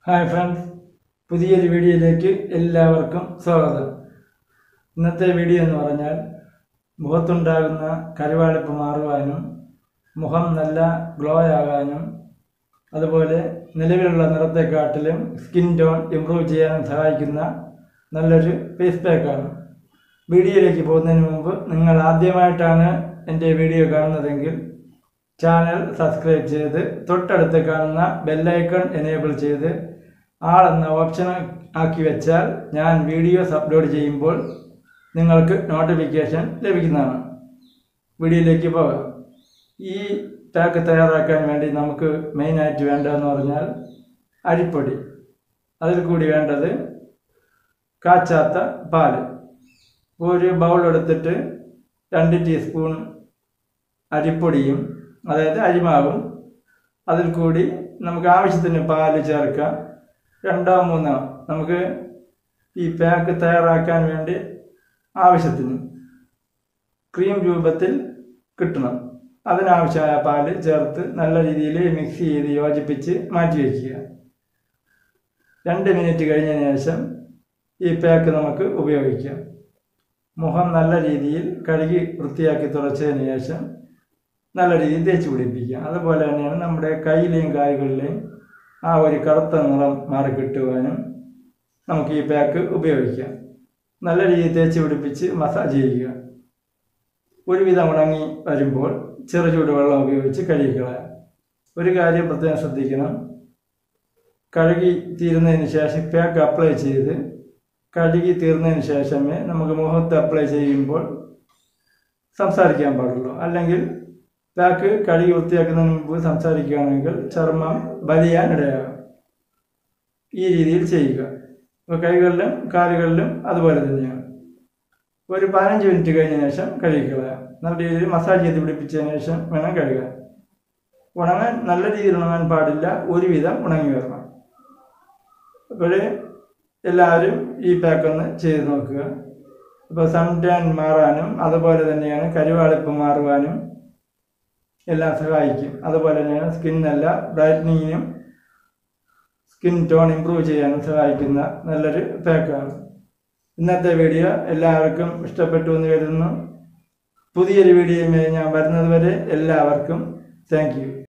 hi friends പുതിയൊരു വീഡിയോയിലേക്ക് എല്ലാവർക്കും സ്വാഗതം ഇന്നത്തെ വീഡിയോ എന്ന് പറഞ്ഞാൽ മുഖത്തുണ്ടാകുന്ന കരുവാളിപ്പ് മാറുവാനും മുഖം നല്ല ഗ്ലോ ആകാനും അതുപോലെ നിലവിലുള്ള നിറത്തെക്കാട്ടിലും സ്കിൻ ടോൺ ഇമ്പ്രൂവ് ചെയ്യാനും സഹായിക്കുന്ന നല്ലൊരു ഫേസ് പാക്കാണ് വീഡിയോയിലേക്ക് പോകുന്നതിന് മുമ്പ് നിങ്ങൾ ആദ്യമായിട്ടാണ് എൻ്റെ വീഡിയോ കാണുന്നതെങ്കിൽ ചാനൽ സബ്സ്ക്രൈബ് ചെയ്ത് തൊട്ടടുത്ത് കാണുന്ന ബെല്ലൈക്കൺ എനേബിൾ ചെയ്ത് ആൾ എന്ന ഓപ്ഷൻ ആക്കി വെച്ചാൽ ഞാൻ വീഡിയോസ് അപ്ലോഡ് ചെയ്യുമ്പോൾ നിങ്ങൾക്ക് നോട്ടിഫിക്കേഷൻ ലഭിക്കുന്നതാണ് വീഡിയോയിലേക്ക് പോകാം ഈ പാക്ക് തയ്യാറാക്കാൻ വേണ്ടി നമുക്ക് മെയിനായിട്ട് വേണ്ടതെന്ന് പറഞ്ഞാൽ അരിപ്പൊടി അതിൽ കൂടി വേണ്ടത് കാച്ചാത്ത പാല് ഒരു ബൗൾ എടുത്തിട്ട് രണ്ട് ടീസ്പൂൺ അരിപ്പൊടിയും അതായത് അരിമാവും അതിൽ കൂടി നമുക്ക് ആവശ്യത്തിന് പാല് ചേർക്കാം രണ്ടോ മൂന്നോ നമുക്ക് ഈ പാക്ക് തയ്യാറാക്കാൻ വേണ്ടി ആവശ്യത്തിന് ക്രീം രൂപത്തിൽ കിട്ടണം അതിനാവശ്യമായ പാല് ചേർത്ത് നല്ല രീതിയിൽ മിക്സ് ചെയ്ത് യോജിപ്പിച്ച് മാറ്റി വയ്ക്കുക രണ്ട് മിനിറ്റ് കഴിഞ്ഞതിന് ശേഷം ഈ പാക്ക് നമുക്ക് ഉപയോഗിക്കാം മുഖം നല്ല രീതിയിൽ കഴുകി വൃത്തിയാക്കി തുടച്ചതിന് ശേഷം നല്ല രീതിയിൽ തേച്ച് പിടിപ്പിക്കുക അതുപോലെ തന്നെയാണ് നമ്മുടെ കയ്യിലെയും കാലുകളിലെയും ആ ഒരു കറുത്ത നിറം മാറി കിട്ടുവാനും നമുക്ക് ഈ പാക്ക് ഉപയോഗിക്കാം നല്ല രീതിയിൽ തേച്ച് പിടിപ്പിച്ച് മസാജ് ചെയ്യുക ഒരുവിധം ഉണങ്ങി വരുമ്പോൾ ചെറു ചൂടുവെള്ളം ഉപയോഗിച്ച് കഴുകിക്കളയാം ഒരു കാര്യം പ്രത്യേകം ശ്രദ്ധിക്കണം കഴുകി തീരുന്നതിന് ശേഷം പാക്ക് അപ്ലൈ ചെയ്ത് കഴുകി തീർന്നതിന് ശേഷമേ നമുക്ക് മുഖത്ത് അപ്ലൈ ചെയ്യുമ്പോൾ സംസാരിക്കാൻ പാടുള്ളൂ അല്ലെങ്കിൽ പാക്ക് കഴുകി വൃത്തിയാക്കുന്നതിന് മുമ്പ് സംസാരിക്കുകയാണെങ്കിൽ ചർമ്മം വലിയാൻ ഇടയാകും ഈ രീതിയിൽ ചെയ്യുക ഇപ്പോൾ കൈകളിലും കാലുകളിലും അതുപോലെ തന്നെയാണ് ഒരു പതിനഞ്ച് മിനിറ്റ് കഴിഞ്ഞ ശേഷം കഴുകിക്കളയാം നല്ല രീതിയിൽ മസാജ് ചെയ്ത് പിടിപ്പിച്ചതിന് ശേഷം വേണം കഴുകാൻ ഉണങ്ങാൻ നല്ല രീതിയിൽ ഉണങ്ങാൻ പാടില്ല ഒരുവിധം ഉണങ്ങി വരണം അപ്പോൾ എല്ലാവരും ഈ പാക്ക് ഒന്ന് ചെയ്ത് നോക്കുക ഇപ്പോൾ സൺ ടാൻ മാറാനും അതുപോലെ തന്നെയാണ് കരുവാളിപ്പ് മാറുവാനും എല്ലാം സഹായിക്കും അതുപോലെ തന്നെയാണ് സ്കിൻ നല്ല ബ്രൈറ്റനിങ്ങിനും സ്കിൻ ടോൺ ഇമ്പ്രൂവ് ചെയ്യാനും സഹായിക്കുന്ന നല്ലൊരു പാക്കാണ് ഇന്നത്തെ വീഡിയോ എല്ലാവർക്കും ഇഷ്ടപ്പെട്ടു എന്ന് കരുതുന്നു പുതിയൊരു വീഡിയോയുമായി ഞാൻ വരുന്നത് വരെ എല്ലാവർക്കും താങ്ക് യു